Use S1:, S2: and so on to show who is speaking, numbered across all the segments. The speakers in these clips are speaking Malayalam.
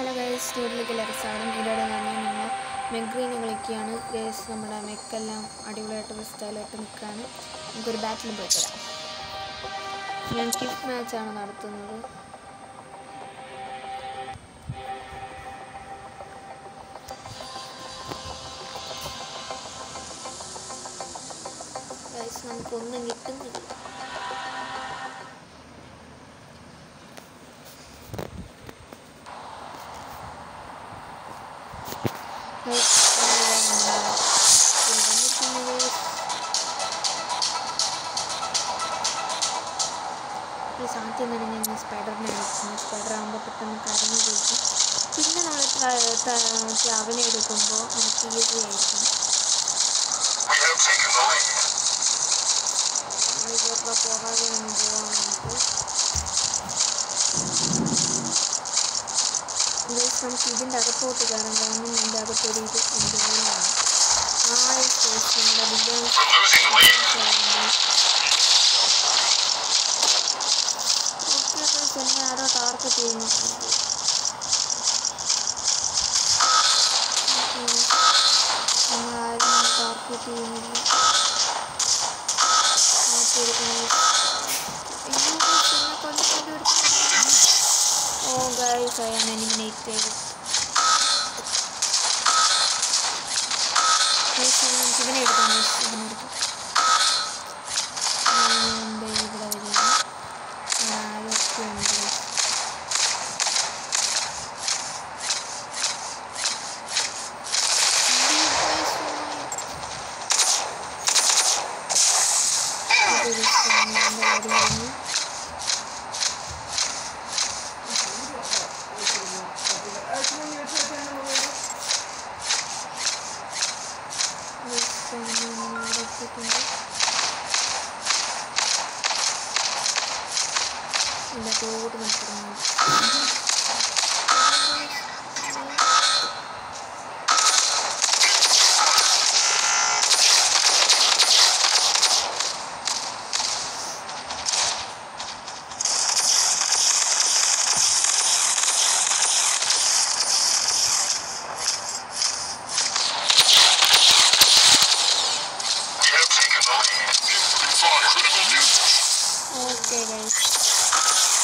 S1: ഹലോ ഗൈസ് സ്റ്റോറിലേക്ക് എല്ലാവർക്കും സ്വാഗതം ഇതിലൂടെ തന്നെ ഞങ്ങൾ മെഗ്രീന് കളിക്കുകയാണ് ഗൈസ് നമ്മുടെ മെക്കെല്ലാം അടിപൊളിയായിട്ട് സ്റ്റൈലായിട്ട് നിൽക്കുകയാണ് നമുക്കൊരു ബാറ്റിലും പോയി തരാം ഞാൻ കിഫ് മാച്ചാണ് നടത്തുന്നത് ഗൈസ് നമുക്കൊന്നും കിട്ടുന്നില്ല ആദ്യം തന്നെ ഞാൻ സ്പൈഡറിനെ എടുക്കുന്നു സ്പൈഡർ ആകുമ്പോൾ പെട്ടെന്ന് കരഞ്ഞു കഴിക്കും പിന്നെ നമ്മൾ അവനെ എടുക്കുമ്പോൾ നമുക്ക് ഈസി ആയിരിക്കും
S2: We have taken the lead.
S1: ഇതൊക്കെ പോകാതെ ഒന്ന് പോകാം നമുക്ക് ഗൈസ് നമുക്ക് ഇതിൻ്റെ അകത്തോട്ട് കയറാൻ കാരണം ഇതിൻ്റെ അകത്തൊരു ഇത് എന്തുകൊണ്ടാണ് ആ ഗൈസ് നമ്മുടെ village
S2: We're losing the lead.
S1: Okay guys എന്നെ ആരോ ടാർഗറ്റ് ചെയ്യുന്നുണ്ട് നമ്മളാരും ടാർഗറ്റ് ചെയ്യുന്നില്ല oh guys I am eliminated ഇവനെ എടുക്കാം guys, ഇവനെ എടുക്കാം ഇവനുണ്ട് ഇവിടെ വരുന്നു ആരൊക്കെ ഉണ്ട് ഇതൊരു സാധനം വരുന്നു ഇല്ലാത്തോട്ട് മത്സരങ്ങൾ
S2: We have taken the lead. Fire. Critical news.
S1: Okay guys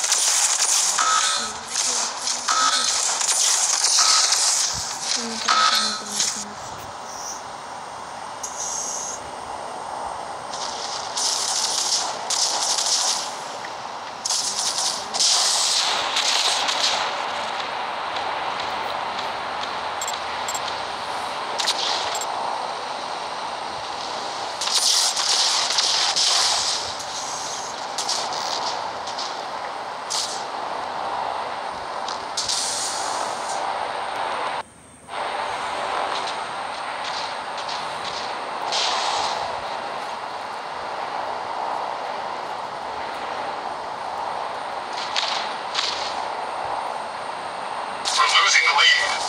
S2: We're losing the lead.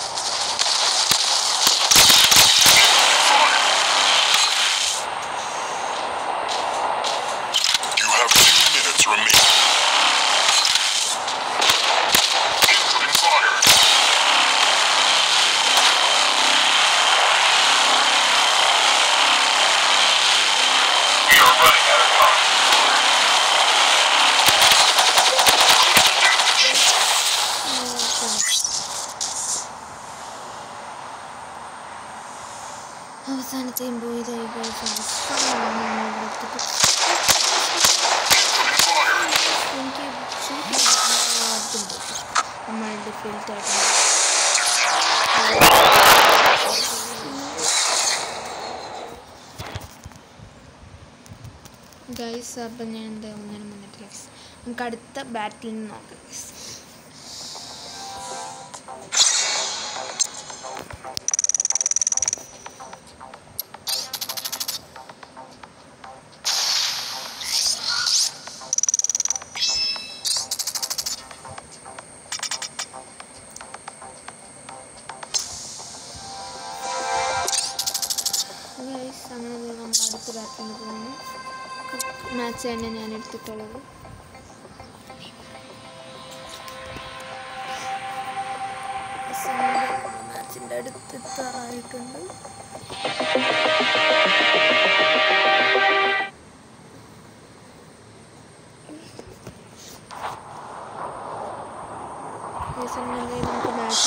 S2: Fire. You have two minutes remaining. Incoming fire. We are running out of time.
S1: അവസാനത്തെയും പോയതായി ഗൈസ് അവസാനമാണ് നമ്മൾ ഇവിടെ എത്തിയിട്ട്
S2: Incoming fire.
S1: എനിക്ക് ഷൂട്ട് ചെയ്യാൻ ആദ്യം പോയി നമ്മൾ ഡിഫീൽറ്റ് ആയിട്ട് ഗൈസ് അപ്പം ഞാൻ എന്താ ഒന്നിനും വന്നിട്ട് ഗൈസ് നമുക്ക് അടുത്ത ബാറ്റിൽ നോക്കാം ഗൈസ് ഗൈസ് അങ്ങനെ ദേ നമ്മൾ അടുത്ത ബാറ്റിന് പോകുന്നു മാച്ച് തന്നെ ഞാൻ എടുത്തിട്ടുള്ളത് അടുത്തെത്താറായിട്ടുണ്ട് ഈ സമയം നമുക്ക് match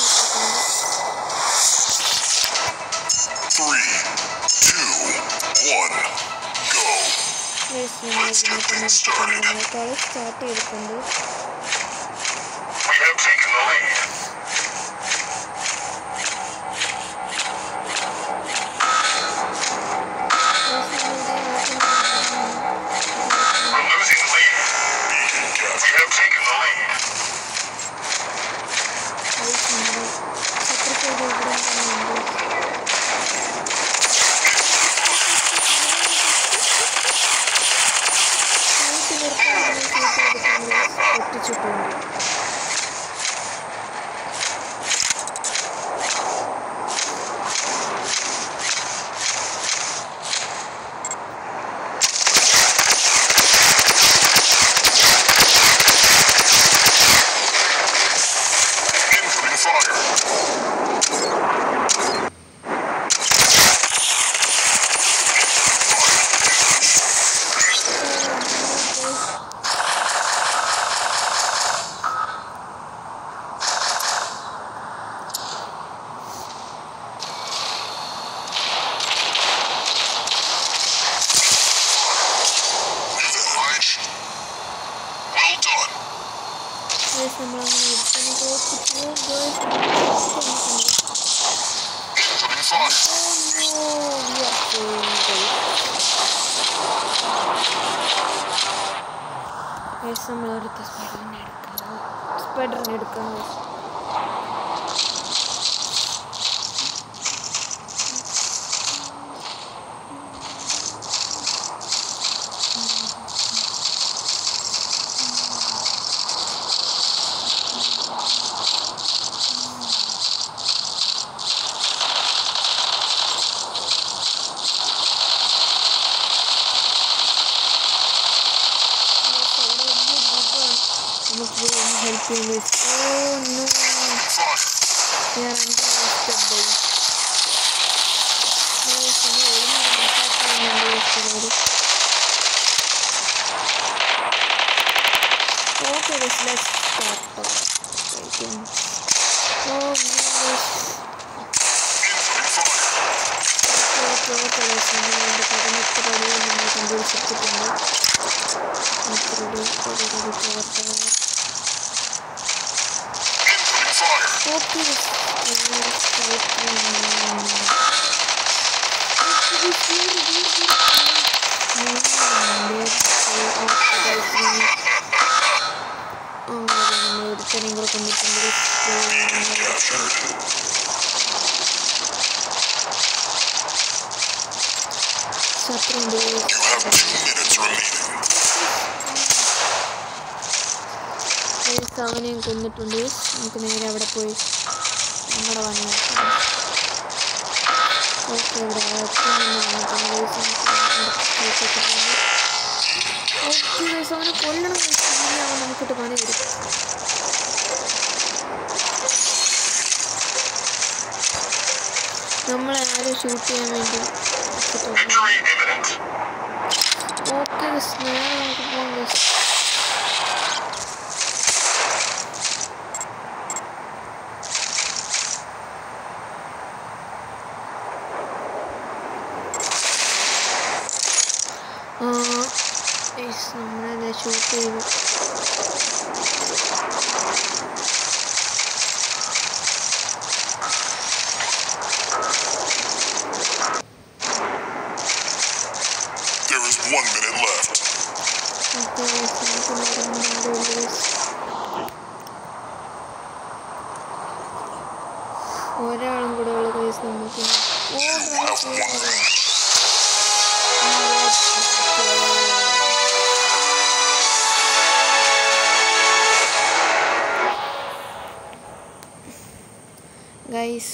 S2: Three, two, one, go.
S1: കളി സ്റ്റാർട്ട് ചെയ്തിട്ടുണ്ട്
S2: We have taken the lead. We're losing the lead. Beacon captured. We have taken the lead.
S1: ഒട്ടിച്ചിട്ടുണ്ട്
S2: Incoming fire. Right. Well done.
S1: നമ്മളങ്ങനെ എടുത്തിന് തോപ്പിച്ചു
S2: Incoming fire.
S1: നമ്മളെടുത്ത സ്പൈഡറിനെ എടുക്കണം സ്പൈഡറിനെ എടുക്കണം നമുക്ക് ഹെൽപ്പ് ചെയ്യുന്നത് ഓ നോ
S2: Fire.
S1: ഞാൻ അണ്ടർ ബൈ Okay, let's let's start fighting. Oh, yes.
S2: Incoming fire.
S1: Okay, okay, let's നമ്മുടെ പതിനെട്ട് റെഡി നമ്മൾ കണ്ടുപിടിച്ചിട്ടുണ്ട് പതിനെട്ട് റെഡി റെഡി റെഡി പോകട്ടെ
S2: Incoming fire.
S1: Okay, let's let's fight. ഒരുത്തനെയും കൂടെ കൊണ്ടിട്ടുണ്ട്
S2: Captured.
S1: ശത്രുണ്ട്
S2: You have two minutes remaining.
S1: അവനെയും കൊന്നിട്ടുണ്ട് നമുക്ക് നേരെ അവിടെ പോയി നമ്മുടെ വണ്ടി ഓക്കെ ഇവിടെ ഓക്കെ അവനെ കൊല്ലണം ഇല്ലെങ്കിൽ അവൻ നമുക്കിട്ട് പണി വരും നമ്മളെ ആരും ഷൂട്ട് ചെയ്യാൻ വേണ്ടി
S2: Victory imminent.
S1: ഓക്കെ നേരെ നമുക്ക് പോകാം guys. ആ, guys, നമ്മളത് ഷൂട്ട് ചെയ്തു
S2: There is one minute left.
S1: Okay guys, നമുക്ക് നേരെ മുന്നോട്ട് guys. ഒരാളും കൂടെ ഉള്ള കേസ് നമുക്ക് oh
S2: You have one minute.
S1: Guys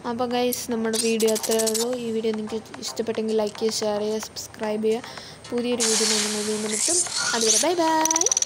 S1: അപ്പോൾ ഗൈസ് നമ്മുടെ വീഡിയോ അത്രയേ ഉള്ളൂ ഈ വീഡിയോ നിങ്ങൾക്ക് ഇഷ്ടപ്പെട്ടെങ്കിൽ ലൈക്ക് ചെയ്യുക ഷെയർ ചെയ്യുക സബ്സ്ക്രൈബ് ചെയ്യുക പുതിയൊരു വീഡിയോ നമ്മൾ വീണ്ടും എത്തും അതുവരെ ബൈ ബൈ